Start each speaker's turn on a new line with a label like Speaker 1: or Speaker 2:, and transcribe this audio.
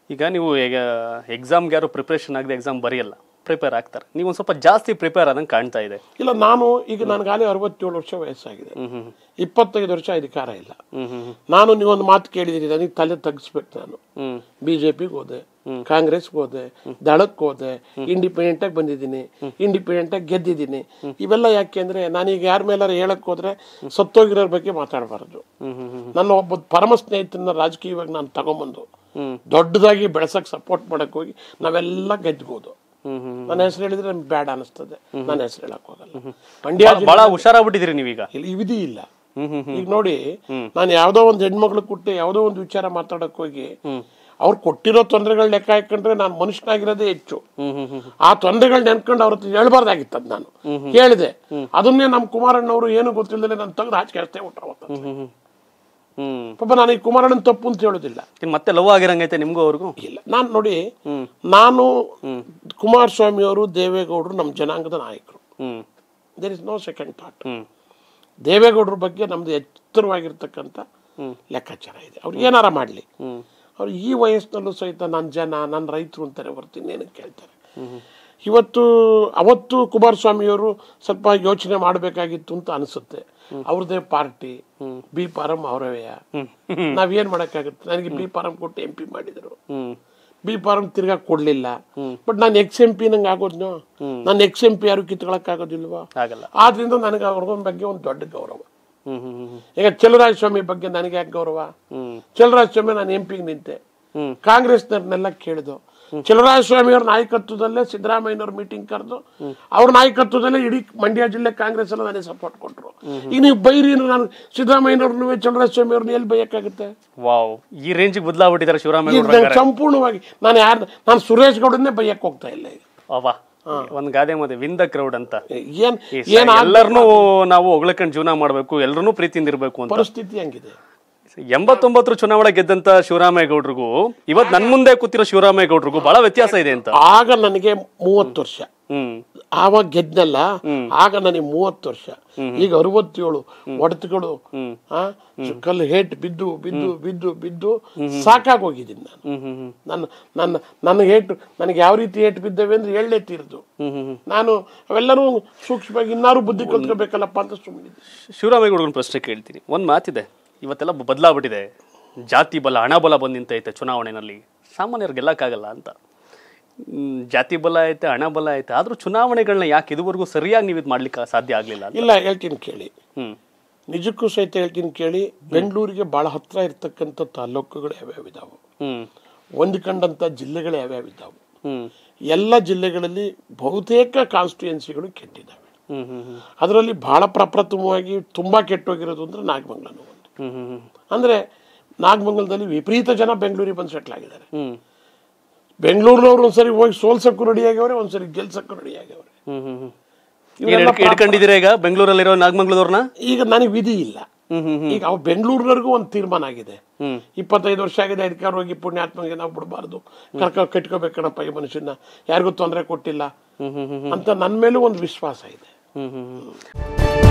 Speaker 1: ಈಗ ನೀವು ಈಗ ಎಕ್ಸಾಮ್ಗೆ ಯಾರು ಪ್ರಿಪ್ರೇಷನ್ ಆಗದೆ ಎಕ್ಸಾಮ್ ಬರೆಯಲ್ಲ ಪ್ರಿಪೇರ್ ಆಗ್ತಾರೆ ನೀವು ಒಂದು ಸ್ವಲ್ಪ ಜಾಸ್ತಿ ಪ್ರಿಪೇರ್ ಆದಂಗೆ ಕಾಣ್ತಾ ಇದೆ
Speaker 2: ಇಲ್ಲ ನಾನು ಈಗ ನನಗಾಲೇ ಅರವತ್ತೇಳು ವರ್ಷ ವಯಸ್ಸಾಗಿದೆ ಇಪ್ಪತ್ತೈದು ವರ್ಷ ಅಧಿಕಾರ ಇಲ್ಲ ನಾನು ನೀವೊಂದು ಮಾತು ಕೇಳಿದಿರಿ ನನಗೆ ತಲೆ ತಗ್ಸ್ಬೇಕು ನಾನು
Speaker 1: ಹ್ಮ್
Speaker 2: ಬಿಜೆಪಿಗೆ ಹೋದೆ ಕಾಂಗ್ರೆಸ್ಗೆ ಹೋದೆ ದಳಕ್ಕೆ ಹೋದೆ ಇಂಡಿಪೆಂಡೆಂಟ್ ಆಗಿ ಬಂದಿದ್ದೀನಿ ಇಂಡಿಪೆಂಡೆಂಟ್ ಆಗಿ ಗೆದ್ದಿದ್ದೀನಿ ಇವೆಲ್ಲ ಯಾಕೆ ಅಂದ್ರೆ ನಾನೀಗ ಯಾರ ಮೇಲಾರ ಹೇಳಕ್ ಹೋದ್ರೆ ಸತ್ತೋಗಿರೋರ್ ಬಗ್ಗೆ ಮಾತಾಡಬಾರದು ನನ್ನ ಒಬ್ಬ ಪರಮ ಸ್ನೇಹಿತನ ರಾಜಕೀಯವಾಗಿ ನಾನು ತಗೊಂಬಂದು ದೊಡ್ಡದಾಗಿ ಬೆಳೆಸಕ್ ಸಪೋರ್ಟ್ ಮಾಡಕ್ ಹೋಗಿ ನಾವೆಲ್ಲ ಗೆದ್ಬೋದು ನನ್ನ ಹೆಸರು ಹೇಳಿದ್ರೆ ನಮ್ಗೆ ಬ್ಯಾಡ ಅನಿಸ್ತದೆ ನನ್ನ ಹೆಸರು ಹೇಳಕ್ ಹೋಗಲ್ಲ ಮಂಡ್ಯ ಜಿಲ್ಲೆ-
Speaker 1: ಬಹಳ ಹುಷಾರಾಗ್ಬಿಟ್ಟಿದ್ದೀರಿ ನೀವೀಗ
Speaker 2: ಇಲ್ಲಿ ವಿಧಿ ಇಲ್ಲ ಈಗ ನೋಡಿ ನಾನು ಯಾವ್ದೋ ಒಂದು ಹೆಣ್ಮಕ್ಳು ಕೊಟ್ಟು ಯಾವ್ದೋ ಒಂದು ವಿಚಾರ ಮಾತಾಡಕ್ ಹೋಗಿ ಅವ್ರು ಕೊಟ್ಟಿರೋ ತೊಂದರೆಗಳು ಲೆಕ್ಕ ಹಾಕೊಂಡ್ರೆ ನಾನು ಮನುಷ್ಯನಾಗಿರೋದೇ ಹೆಚ್ಚು ಆ ತೊಂದರೆಗಳು ನೆನ್ಕೊಂಡು ಅವ್ರ ಹತ್ರ ಹೇಳ್ಬಾರ್ದಾಗಿತ್ತು ಅದ್ ನಾನು ಹೇಳಿದೆ ಅದನ್ನೇ ನಮ್ಮ ಕುಮಾರಣ್ಣವರು ಏನು ಗೊತ್ತಿಲ್ಲದೆ ನಾನು ತೆಗೆದು ಆಚೆ ಅಷ್ಟೇ ಊಟ
Speaker 1: ಹ್ಮ್
Speaker 2: ಪಾಪ ನಾನು ಈ ಕುಮಾರಣ್ಣನ ತಪ್ಪು ಅಂತ ಹೇಳೋದಿಲ್ಲ
Speaker 1: ಇನ್ನು ಮತ್ತೆ ಲವ್ ಆಗಿರಂಗೈತೆ ನಿಮ್ಗೂ ಅವ್ರಿಗೂ
Speaker 2: ಇಲ್ಲ ನಾನು ನೋಡಿ ನಾನು ಕುಮಾರಸ್ವಾಮಿ ಅವರು ದೇವೇಗೌಡರು ನಮ್ಮ ಜನಾಂಗದ ನಾಯಕರು
Speaker 1: hmm
Speaker 2: there is no second thought
Speaker 1: hmm
Speaker 2: ದೇವೇಗೌಡರ ಬಗ್ಗೆ ನಮ್ದು ಎತ್ತರವಾಗಿರ್ತಕ್ಕಂಥ ಲೆಕ್ಕಾಚಾರ ಇದೆ ಅವ್ರು ಏನಾರ ಮಾಡಲಿ ಅವ್ರು ಈ ವಯಸ್ಸಿನಲ್ಲೂ ಸಹಿತ ನನ್ನ ಜನ ನನ್ನ ರೈತರು ಅಂತಾರೆ ಹೊರತು ಇನ್ನೇನು ಕೇಳ್ತಾರೆ ಇವತ್ತು ಅವತ್ತು ಕುಮಾರಸ್ವಾಮಿಯವರು ಸ್ವಲ್ಪ ಯೋಚನೆ ಮಾಡಬೇಕಾಗಿತ್ತು ಅಂತ ಅನಿಸುತ್ತೆ ಅವ್ರದೇ ಪಾರ್ಟಿ ಬಿ ಫಾರಂ ಅವರವೇ ನಾವೇನ್ ಮಾಡಕ್ಕಾಗುತ್ತೆ ನನಗೆ ಬಿ ಫಾರಂ ಕೊಟ್ಟು ಎಂ ಪಿ ಮಾಡಿದ್ರು
Speaker 1: ಹ್ಮ್
Speaker 2: ಬಿ ಫಾರಂ ತಿರ್ಗಾ ಕೊಡ್ಲಿಲ್ಲ ಬಟ್ ನಾನು ಎಕ್ಸ್ ಎಂ ಪಿ ನಂಗೆ ಆಗೋದ್ನೋ ನಾನು ಎಕ್ಸ್ ಎಂ ಪಿ ಯಾರು ಕಿತ್ಕೊಳಕ್ ಆಗೋದಿಲ್ವಾ
Speaker 1: ಆಗಲ್ಲ
Speaker 2: ಆದ್ರಿಂದ ನನಗೆ ಅವ್ರಿಗೊಂದ್ ಬಗ್ಗೆ ಒಂದು ದೊಡ್ಡ ಗೌರವ
Speaker 1: ಹ್ಮ್ ಹ್ಮ್ ಹ್ಮ್
Speaker 2: ಈಗ ಚಲರಾಜ ಸ್ವಾಮಿ ಬಗ್ಗೆ ನನಗೆ ಯಾಕೆ ಗೌರವ
Speaker 1: ಹ್ಮ್
Speaker 2: ಚಲರಾಜ ಸ್ವಾಮಿ ನಾನು ಎಂ ಪಿಗೆ ನಿಂತೆ
Speaker 1: ಹ್ಮ್.
Speaker 2: ಕಾಂಗ್ರೆಸ್ನವ್ರನ್ನೆಲ್ಲ ಕೇಳಿದು ಚಲರಾಜ ಸ್ವಾಮಿ ಅವ್ರ ನಾಯಕತ್ವದಲ್ಲೇ ಸಿದ್ದರಾಮಯ್ಯನವ್ರ ಮೀಟಿಂಗ್ ಕರೆದು ಅವ್ರ ನಾಯಕತ್ವದಲ್ಲೇ ಇಡೀ ಮಂಡ್ಯ ಜಿಲ್ಲೆ ಕಾಂಗ್ರೆಸ್ ಎಲ್ಲ ನನಗೆ ಸಪೋರ್ಟ್ ಕೊಟ್ರು ಈಗ ನೀವು ಬೈರಿ ಅಂದ್ರೆ ನಾನು ಸಿದ್ದರಾಮಯ್ಯನವ್ರನ್ನು ಚಲರಾಜ ಸ್ವಾಮಿ ಅವ್ರನ್ನ ಎಲ್ಲಿ ಬೈಯಕ್ಕಾಗುತ್ತೆ
Speaker 1: ವಾವ್ ಈ ರೇಂಜಿಗೆ ಬದಲಾಗ್ಬಿಟ್ಟಿದ್ದಾರೆ
Speaker 2: ಈಗ
Speaker 1: ಶಿವರಾಮೇಗೌಡರು
Speaker 2: ನಂಗೆ ಸಂಪೂರ್ಣವಾಗಿ ನಾನು ಯಾರು ನಾನು ಸುರೇಶ್ ಗೌಡನ್ನೇ ಬೈಯಕ್ ಹೋಗ್ತಾ ಇಲ್ಲ ಈಗ
Speaker 1: ಅವಾ ಒಂದ್ ಗಾದೆ ಮತ್ತೆ ವಿನ್ ದ ಕ್ರೌಡ್ ಅಂತ
Speaker 2: ಏನ್
Speaker 1: ಈ
Speaker 2: ಏನ್
Speaker 1: ಸ- ಎಲ್ಲರನ್ನೂ ನಾವು ಹೊಗಳಕೊಂಡು ಜೀವನ ಮಾಡ್ಬೇಕು ಎಲ್ಲರನ್ನೂ ಪ್ರೀತಿಯಿಂದ ಇರ್ಬೇಕು ಅಂತ
Speaker 2: ಪರಿಸ್ಥಿತಿ ಹಂಗಿದೆ
Speaker 1: ಎಂಬತ್ತೊಂಬತ್ತರ ಚುನಾವಣೆ ಗೆದ್ದಂತ ಶಿವರಾಮೇಗೌಡರಿಗೂ ಇವತ್ ನನ್ ಮುಂದೆ ಕೂತಿರೋ ಶಿವರಾಮೇಗೌಡರಿಗೂ ಬಹಳ ವ್ಯತ್ಯಾಸ ಇದೆ ಅಂತ ಆಗ
Speaker 2: ಆಗ ನನಗೆ ಮೂವತ್ತು ವರ್ಷ
Speaker 1: ಹ್ಮ್
Speaker 2: ಆವಾಗ ಗೆದ್ನಲ್ಲ ಆಗ ನನಗೆ ಮೂವತ್ತು ವರ್ಷ ಈಗ ಅರವತ್ತೇಳು ಒಡತುಗಳು ಆ, ಕಲ್ಲು ಹೇಟ್ ಬಿದ್ದು ಬಿದ್ದು ಬಿದ್ದು ಬಿದ್ದು ಸಾಕಾಗೋಗಿದ್ದೀನಿ ನಾನು
Speaker 1: ಹ್ಮ್ ಹ್ಮ್ ಹ್ಮ್
Speaker 2: ನನ್ನ ನನ್ನ ನನ್ನ ಏಟು ನನಗೆ ಯಾವ ರೀತಿ ಏಟು ಬಿದ್ದವೆ ಅಂದ್ರೆ ಎಳ್ಳೆ ತೀರ್ದು
Speaker 1: ಹ್ಮ್ ಹ್ಮ್ ಹ್ಮ್
Speaker 2: ನಾನು ಅವೆಲ್ಲರೂ ಸೂಕ್ಷ್ಮವಾಗಿ ಇನ್ನಾರು ಬುದ್ಧಿ ಕಲ್ತ್ಕೋಬೇಕಲ್ಲಪ್ಪ ಅಂತ ಸುಮ್ಮನಿದ್ದೆ
Speaker 1: ಶಿವರಾಮೇಗೌಡರ ಪ್ರಶ್ನೆ ಕೇಳ್ತೀನಿ ಒಂದ್ ಮಾತಿದೆ ಇವತ್ತೆಲ್ಲ ಬದಲಾಗ್ಬಿಟ್ಟಿದೆ ಜಾತಿ ಬಲ ಹಣ ಬಲ ಬಂದು ನಿಂತೈತೆ ಚುನಾವಣೆಯಲ್ಲಿ ಸಾಮಾನ್ಯರು ಗೆಲ್ಲಕ್ಕಾಗಲ್ಲ ಅಂತ ಹ್ಮ್, ಜಾತಿ ಬಲ ಐತೆ ಹಣ ಬಲ ಐತೆ ಆದ್ರೂ ಚುನಾವಣೆಗಳನ್ನ ಯಾಕೆ ಇದುವರೆಗೂ ಸರಿಯಾಗಿ ನೀವು ಇದು ಮಾಡ್ಲಿಕ್ಕೆ ಸಾಧ್ಯ ಆಗ್ಲಿಲ್ಲ ಅಂತ
Speaker 2: ಇಲ್ಲ ಹೇಳ್ತೀನಿ ಕೇಳಿ
Speaker 1: ಹ್ಮ್
Speaker 2: ನಿಜಕ್ಕೂ ಸಹಿತ ಹೇಳ್ತೀನಿ ಕೇಳಿ ಬೆಂಗಳೂರಿಗೆ ಬಹಳ ಹತ್ರ ಇರ್ತಕ್ಕಂಥ ತಾಲೂಕುಗಳು ಯಾವ್ಯಾವ ಇದಾವೆ
Speaker 1: ಹ್ಮ್
Speaker 2: ಹೊಂದಿಕೊಂಡಂಥ ಜಿಲ್ಲೆಗಳು ಯಾವ್ಯಾವ ಇದ್ದಾವೆ
Speaker 1: ಹ್ಮ್
Speaker 2: ಎಲ್ಲ ಜಿಲ್ಲೆಗಳಲ್ಲಿ ಬಹುತೇಕ ಕಾನ್ಸ್ಟಿಟ್ಯೂಯೆನ್ಸಿಗಳು ಕೆಟ್ಟಿದ್ದಾವೆ
Speaker 1: ಹ್ಮ್ ಹ್ಮ್ ಹ್ಮ್
Speaker 2: ಅದರಲ್ಲಿ ಬಹಳ ಪ್ರಪ್ರಥಮವಾಗಿ ತುಂಬಾ ಕೆಟ್ಟೋಗಿರೋದು ಅಂದ್ರೆ ನಾಗಮಂಗಲನು ಒಂದು
Speaker 1: ಹ್ಮ್ ಹ್ಮ್ ಹ್ಮ್
Speaker 2: ಅಂದ್ರೆ ನಾಗಮಂಗಲದಲ್ಲಿ ವಿಪರೀತ ಜನ ಬೆಂಗಳೂರಿಗೆ ಬಂದು ಸೆಟ್ಲ್ ಆಗಿದ್ದಾರೆ
Speaker 1: ಹ್ಮ್
Speaker 2: ಬೆಂಗಳೂರಿನವ್ರು ಒಂದ್ಸರಿ ಹೋಗಿ ಸೋಲ್ಸಕ್ಕೂ ರೆಡಿ ಆಗ್ಯವ್ರೆ ಒಂದ್ಸರಿ ಗೆಲ್ಸಕ್ಕೂ ರೆಡಿ ಆಗ್ಯವ್ರೆ
Speaker 1: ಹ್ಮ್ ಹ್ಮ್ ಹ್ಮ್
Speaker 2: ಇವರೆಲ್ಲ
Speaker 1: ಏನ್ ಹಿಡ್ಕೊಂಡಿದ್ದೀರಾ ಈಗ ಬೆಂಗಳೂರಲ್ಲಿರೋ ನಾಗಮಂಗ್ಳದವ್ರನ್ನ
Speaker 2: ಈಗ ನನಗೆ ವಿಧಿ ಇಲ್ಲ
Speaker 1: ಹ್ಮ್ ಹ್ಮ್
Speaker 2: ಈಗ ಅವ್ ಬೆಂಗಳೂರಿನವ್ರಿಗೂ ಒಂದು ತೀರ್ಮಾನ ಆಗಿದೆ
Speaker 1: ಹ್ಮ್
Speaker 2: ಇಪ್ಪತ್ತೈದು ವರ್ಷ ಆಗಿದೆ ಅಧಿಕಾರ ಹೋಗಿ ಪುಣ್ಯಾತ್ಮಗೆ ನಾವು ಬಿಡಬಾರ್ದು ಕರ್ಕ ಕಟ್ಕೋಬೇಕಣಪ್ಪ ಈ ಮನುಷ್ಯನ ಯಾರಿಗೂ ತೊಂದರೆ ಕೊಟ್ಟಿಲ್ಲ
Speaker 1: ಹ್ಮ್ ಹ್ಮ್ ಹ್ಮ್
Speaker 2: ಅಂತ ನನ್ನ ಮೇಲೂ ಒಂದು ವಿಶ್ವಾಸ ಇದೆ
Speaker 1: ಹ್ಮ್ ಹ್ಮ್ ಹ್ಮ್